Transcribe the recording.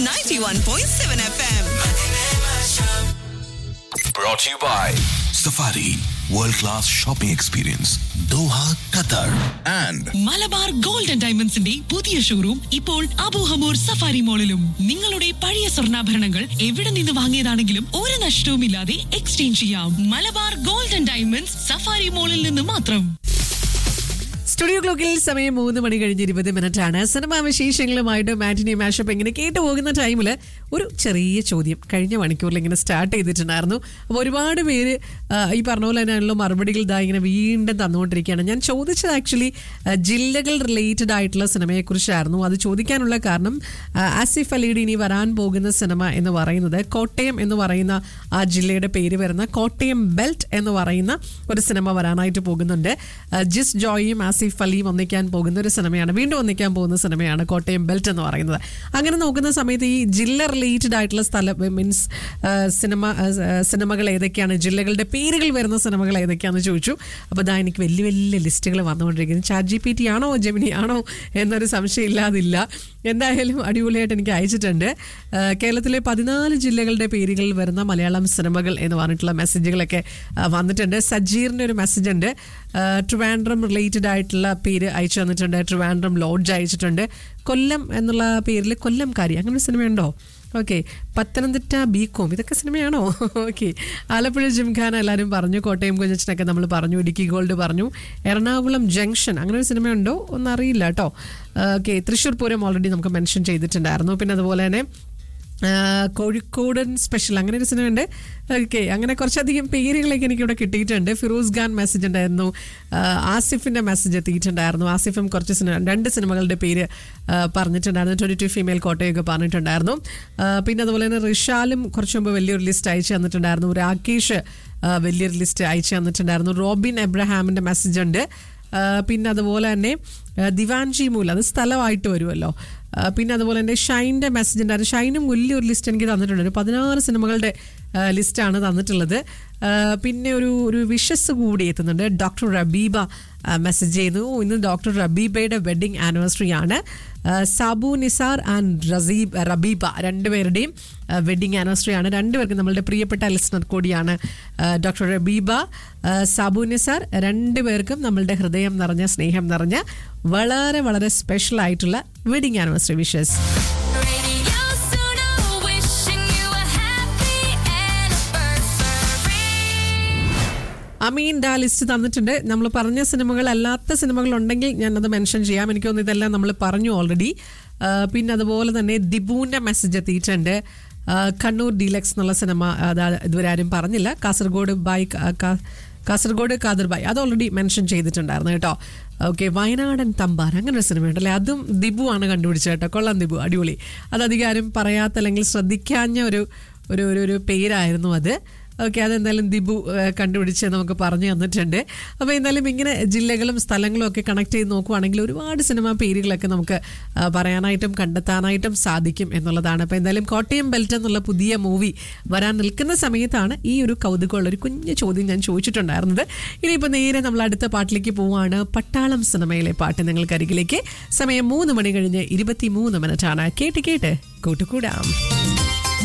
91.7 FM. Brought to you by Safari World Class Shopping Experience Doha, Qatar and Malabar gold and ഡയമണ്ട്സിന്റെ പുതിയ showroom ഇപ്പോൾ Abu Hamour safari മോളിലും നിങ്ങളുടെ പഴയ സ്വർണ്ണാഭരണങ്ങൾ എവിടെ നിന്ന് വാങ്ങിയതാണെങ്കിലും ഒരു നഷ്ടവുമില്ലാതെ എക്സ്ചേഞ്ച് ചെയ്യാം Malabar gold and diamonds safari മോളിൽ നിന്ന് മാത്രം സ്റ്റുഡിയോ ക്ലോക്കിൽ സമയം മൂന്ന് മണി കഴിഞ്ഞ് ഇരുപത് മിനിറ്റ് ആണ് സിനിമാ വിശേഷങ്ങളുമായിട്ട് മാറ്റിനി മാഷപ്പ് ഇങ്ങനെ കേട്ടു പോകുന്ന ടൈമിൽ ഒരു ചെറിയ ചോദ്യം കഴിഞ്ഞ മണിക്കൂറിൽ ഇങ്ങനെ സ്റ്റാർട്ട് ചെയ്തിട്ടുണ്ടായിരുന്നു അപ്പോൾ ഒരുപാട് പേര് ആ, ഈ പറഞ്ഞ പോലെ തന്നെയാണല്ലോ മറുപടികൾ ഇതാ ഇങ്ങനെ വീണ്ടും തന്നുകൊണ്ടിരിക്കുകയാണ് ഞാൻ ചോദിച്ചത് ആക്ച്വലി ജില്ലകൾ റിലേറ്റഡ് ആയിട്ടുള്ള സിനിമയെക്കുറിച്ചായിരുന്നു അത് ചോദിക്കാനുള്ള കാരണം ആ, ആസിഫ് അലിയുടെ ഇനി വരാൻ പോകുന്ന സിനിമ എന്ന് പറയുന്നത് കോട്ടയം എന്ന് പറയുന്ന ആ ജില്ലയുടെ പേര് വരുന്ന കോട്ടയം ബെൽറ്റ് എന്ന് പറയുന്ന ഒരു സിനിമ വരാനായിട്ട് പോകുന്നുണ്ട് ആ, ജിസ് ജോയിയും ആസിഫ് അലിയും ഒന്നിക്കാൻ പോകുന്ന ഒരു സിനിമയാണ് വീണ്ടും ഒന്നിക്കാൻ പോകുന്ന സിനിമയാണ് കോട്ടയം ബെൽറ്റ് എന്ന് പറയുന്നത് അങ്ങനെ നോക്കുന്ന സമയത്ത് ഈ ജില്ല റിലേറ്റഡ് ആയിട്ടുള്ള സ്ഥലം മീൻസ് സിനിമ ആ, സിനിമകൾ ഏതൊക്കെയാണ് ജില്ലകളുടെ പേരുകൾ വരുന്ന സിനിമകൾ ഏതൊക്കെയാണെന്ന് ചോദിച്ചു അപ്പോൾ ഇതാ എനിക്ക് വലിയ വലിയ ലിസ്റ്റുകൾ വന്നുകൊണ്ടിരിക്കുന്നു ചാറ്റ് ജി പി ടി ആണോ ജെമിനി ആണോ എന്നൊരു സംശയം ഇല്ലാതില്ല എന്തായാലും അടിപൊളിയായിട്ട് എനിക്ക് അയച്ചിട്ടുണ്ട് ആ, കേരളത്തിലെ പതിനാല് ജില്ലകളുടെ പേരുകൾ വരുന്ന മലയാളം സിനിമകൾ എന്ന് പറഞ്ഞിട്ടുള്ള മെസ്സേജുകളൊക്കെ ആ, വന്നിട്ടുണ്ട് സജീറിൻ്റെ ഒരു മെസ്സേജ് ഉണ്ട് ആ, ട്രിവാൻഡ്രം റിലേറ്റഡ് ആയിട്ടുള്ള പേര് അയച്ചു തന്നിട്ടുണ്ട് ട്രിവാൻഡ്രം ലോഡ്ജ് അയച്ചിട്ടുണ്ട് കൊല്ലം എന്നുള്ള പേരിൽ കൊല്ലംകാരി അങ്ങനെ ഒരു സിനിമയുണ്ടോ ഓക്കെ പത്തനംതിട്ട ബീകോം ഇതൊക്കെ സിനിമയാണോ ഓക്കെ ആലപ്പുഴ ജിംഖാന എല്ലാവരും പറഞ്ഞു കോട്ടയം കുഞ്ഞച്ചനൊക്കെ നമ്മൾ പറഞ്ഞു ഇടുക്കി ഗോൾഡ് പറഞ്ഞു എറണാകുളം ജംഗ്ഷൻ അങ്ങനെ ഒരു സിനിമയുണ്ടോ ഒന്നറിയില്ല കേട്ടോ ഓക്കെ തൃശ്ശൂർ പൂരം ഓൾറെഡി നമുക്ക് മെൻഷൻ ചെയ്തിട്ടുണ്ടായിരുന്നു പിന്നെ അതുപോലെ തന്നെ ആ, കോഴിക്കോടൻ സ്പെഷ്യൽ അങ്ങനെ ഒരു സിനിമ ഉണ്ട് ഓക്കെ അങ്ങനെ കുറച്ചധികം പേരുകളൊക്കെ എനിക്കിവിടെ കിട്ടിയിട്ടുണ്ട് ഫിറോസ് ഖാൻ മെസ്സേജ് ഉണ്ടായിരുന്നു ആ, ആസിഫിൻ്റെ മെസ്സേജ് എത്തിയിട്ടുണ്ടായിരുന്നു ആസിഫും കുറച്ച് സിനിമ രണ്ട് സിനിമകളുടെ പേര് ആ, പറഞ്ഞിട്ടുണ്ടായിരുന്നു ട്വൻറ്റി ടു ഫീമെയിൽ കോട്ടയൊക്കെ പറഞ്ഞിട്ടുണ്ടായിരുന്നു ആ, പിന്നെ അതുപോലെ തന്നെ റിഷാലും കുറച്ച് മുമ്പ് വലിയൊരു ലിസ്റ്റ് അയച്ചു തന്നിട്ടുണ്ടായിരുന്നു രാകേഷ് ആ, വലിയൊരു ലിസ്റ്റ് അയച്ചു തന്നിട്ടുണ്ടായിരുന്നു റോബിൻ എബ്രഹാമിൻ്റെ മെസ്സേജ് ഉണ്ട് ആ, പിന്നെ അതുപോലെ തന്നെ ആ, ദിവാൻജി മൂല അത് സ്ഥലമായിട്ട് വരുമല്ലോ ആ, പിന്നെ അതുപോലെ തന്നെ ഷൈൻ്റെ മെസ്സേജ് ഉണ്ടായിരുന്നു ഷൈനും വലിയൊരു ലിസ്റ്റ് എനിക്ക് തന്നിട്ടുണ്ട് ഒരു പതിനാറ് സിനിമകളുടെ ആ, ലിസ്റ്റാണ് തന്നിട്ടുള്ളത് ആ, പിന്നെ ഒരു ഒരു വിഷസ് കൂടി എത്തുന്നുണ്ട് ഡോക്ടർ റബീബ ആ, മെസ്സേജ് ചെയ്യുന്നു ഇന്ന് ഡോക്ടർ റബീബയുടെ വെഡിങ് ആനിവേഴ്സറി ആണ് ആ, സാബു നിസാർ ആൻഡ് റസീബ് റബീബ രണ്ടുപേരുടെയും വെഡിങ് ആനിവേഴ്സറി ആണ് രണ്ടുപേർക്കും നമ്മളുടെ പ്രിയപ്പെട്ട ലിസണർ കൂടിയാണ് ആ, ഡോക്ടർ റബീബ ആ, സാബു നിസാർ രണ്ടുപേർക്കും നമ്മളുടെ ഹൃദയം നിറഞ്ഞ സ്നേഹം നിറഞ്ഞ വളരെ വളരെ സ്പെഷ്യൽ ആയിട്ടുള്ള wedding anniversary wishes Radio Suno, wishing you a happy anniversary. Ameen ഡാ ലിസ്റ്റ് തന്നിട്ടുണ്ട് നമ്മൾ പറഞ്ഞ സിനിമകൾ അല്ലാത്ത സിനിമകൾ ഉണ്ടെങ്കിൽ ഞാനത് മെൻഷൻ ചെയ്യാം എനിക്ക് തോന്നുന്നു ഇതെല്ലാം നമ്മൾ പറഞ്ഞു ഓൾറെഡി പിന്നെ അതുപോലെ തന്നെ ദിബുവിൻ്റെ മെസ്സേജ് എത്തിയിട്ടുണ്ട് ആ, കണ്ണൂർ ഡീലക്സ് എന്നുള്ള സിനിമ അത് ഇതുവരെ ആരും പറഞ്ഞില്ല കാസർഗോഡ് ബൈ ക- ക- കാസർഗോഡ് കാദർ ബൈ അത് ഓൾറെഡി മെൻഷൻ ചെയ്തിട്ടുണ്ടായിരുന്നു കേട്ടോ ഓക്കെ വയനാടൻ തമ്പാൻ അങ്ങനെ ഒരു സിനിമ ഉണ്ടല്ലേ അതും ദിബു ആണ് കണ്ടുപിടിച്ചത് കേട്ടോ കൊള്ളാം ദിബു അടിപൊളി അത് അധികം ആരും പറയാത്ത അല്ലെങ്കിൽ ശ്രദ്ധിക്കാഞ്ഞ ഒരു ഒരു ഒരു ഒരു പേരായിരുന്നു അത് ഓക്കെ അതെന്തായാലും ദിബു ഏഹ്, കണ്ടുപിടിച്ച് നമുക്ക് പറഞ്ഞു തന്നിട്ടുണ്ട് അപ്പോൾ എന്തായാലും ഇങ്ങനെ ജില്ലകളും സ്ഥലങ്ങളും ഒക്കെ കണക്ട് ചെയ്ത് നോക്കുവാണെങ്കിൽ ഒരുപാട് സിനിമാ പേരുകളൊക്കെ നമുക്ക് ആ, പറയാനായിട്ടും കണ്ടെത്താനായിട്ടും സാധിക്കും എന്നുള്ളതാണ് അപ്പോൾ എന്തായാലും കോട്ടയം ബെൽറ്റ് എന്നുള്ള പുതിയ മൂവി വരാൻ നിൽക്കുന്ന സമയത്താണ് ഈ ഒരു കൗതുകമുള്ള ഒരു കുഞ്ഞു ചോദ്യം ഞാൻ ചോദിച്ചിട്ടുണ്ടായിരുന്നത് ഇനിയിപ്പോൾ നേരെ നമ്മൾ അടുത്ത പാട്ടിലേക്ക് പോവാണ് പട്ടാളം സിനിമയിലെ പാട്ട് നിങ്ങൾക്ക് അരികിലേക്ക് സമയം മൂന്ന് മണി കഴിഞ്ഞ് ഇരുപത്തി മൂന്ന് മിനിറ്റാണ് കേട്ട് കേട്ട് കൂട്ടുകൂടാം